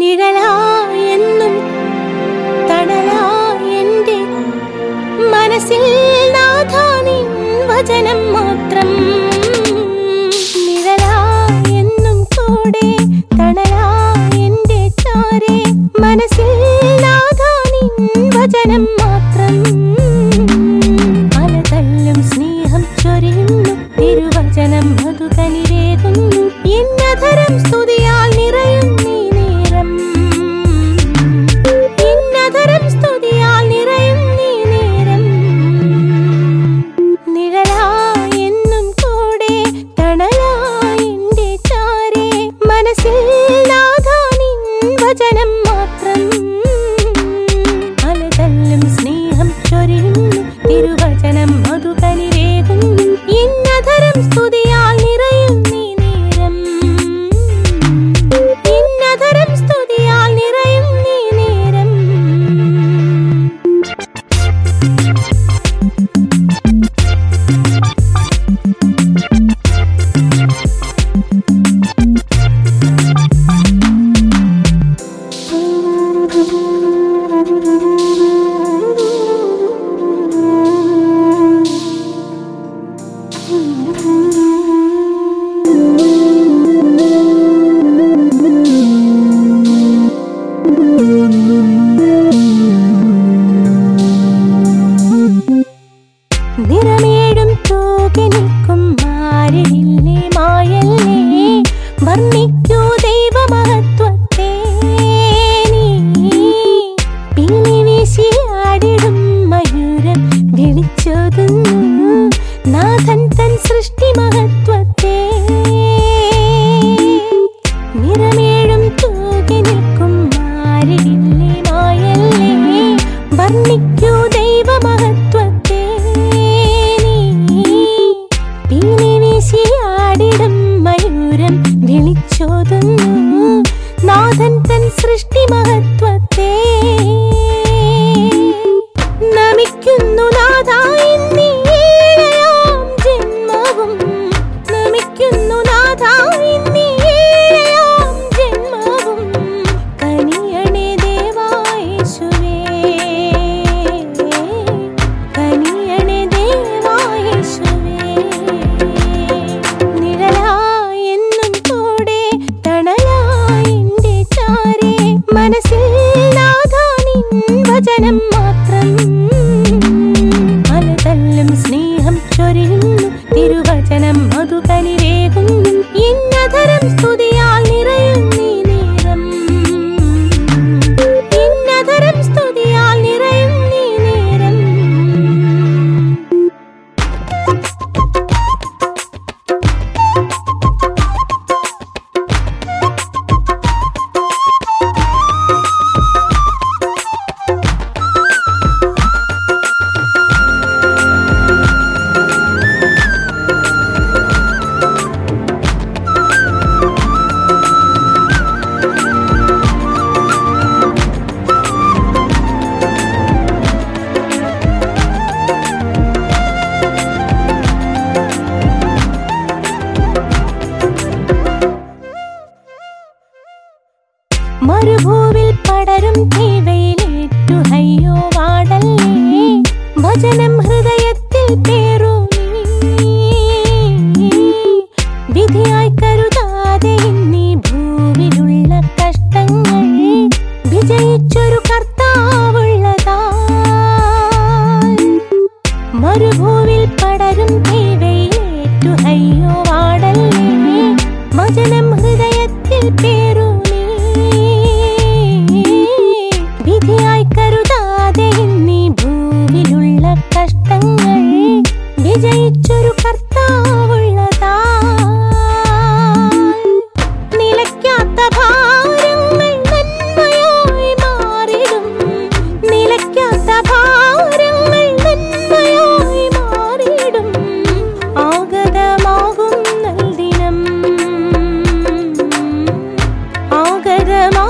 നിഴലായെന്നും തണലായെന്റെ മനസ്സിൽ നാഥാ നിൻ വചനം മാത്രം നിഴലായെന്നും കൂടെ തണലായെന്റെ ചാരെ മനസ്സിൽ നാഥാ നിൻ വചനം മാത്രം അലതല്ലും സ്നേഹം ചൊരിയുന്നു തിരുവചനം മധുകനിരേകുന്നു എന്നധരം സ്തുതിയാൽ നിറയും നീ നേരം എന്നധരം സ്തുതിയാൽ നിറയും നീ നേരം നിഴലായെന്നും കൂടെ തണലായെന്റെ ചാരെ മനസ്സിൽ നാഥാ നിൻ വചനം മാത്രം അലതല്ലും സ്നേഹം ചൊരിയുന്നു തിരുവചനം മധുകനിരേകുന്നു ഇന്നധരം സ്തുതിയാൽ നിറയും നീ നേരം ഇന്നധരം സ്തുതിയാൽ നിറയും നീ നേരം നിറമേഴും തൂകി നിൽക്കും മാരില്ലേ മായല്ലേ വർണ്ണിക്കൂ ദൈവമഹത്വത്തെ നീ പീലി വീശി ആടിടും മയൂരം വിളിച്ചോതുന്നു നാഥൻ തൻ സൃഷ്ടി മഹത്വത്തെ നിറമേഴും തൂകി നിൽക്കും മാരില്ലേ മായല്ലേ വർണ്ണിക്കൂ ദൈവമഹത്വത്തെ നീ പീലി വീശി ആടിടും മയൂരം വിളിച്ചോതുന്നു നാഥൻ തൻ സൃഷ്ടി മഹത്വത്തെ നമിക്കുന്നു നാഥാ എന്നീ ഏഴാം ജന്മവും നമിക്കുന്നു നാഥാ എന്നീ ഏഴാം ജന്മവും കനിയണേ ദേവായേശുവേ കനിയണേ ദേവായേശുവേ നിഴലായെന്നും കൂടെ തണലായെന്റെ ചാരെ മനസ്സിൽ നാഥാ നിൻ വചനം മാത്രം അലതല്ലും സ്നേഹം ചൊരിയുന്നു തിരുവചനം മധുകനിരേകുന്നു ഇന്നധരം സ്തുതിയാൽ നിറയും നീ നേരം ഇന്നധരം സ്തുതിയാൽ നിറയും നീ നേരം മരുഭൂവിൽ പടരും തീവയിലേറ്റു അയ്യോ വാടല്ലേ വചനം ഹൃദയത്തിൽ പേറൂ നീ വിധിയായി കരുതാതെ നീ ഭൂവിലുള്ള കഷ്ടങ്ങൾ വിജയിച്ചൊരു കർത്താവുള്ളതാ മരുഭൂവിൽ പടരും തീവയിലേറ്റു അയ്യോ വാടല്ലേ വചനം ഹൃദയത്തിൽ പേറൂ നീ വിധിയായി കരുതാതെ നീ ഭൂവിലുള്ള കഷ്ടങ്ങൾ വിജയിച്ചൊരു കർത്താവുള്ളതാ നിലയ്ക്കാത്ത ഭാരങ്ങൾ നന്മയായി മാറിടും നിലയ്ക്കാത്ത ഭാരങ്ങൾ നന്മയായി മാറിടും ആഗതമാകുന്ന ദിനം ആഗതമാകുന്ന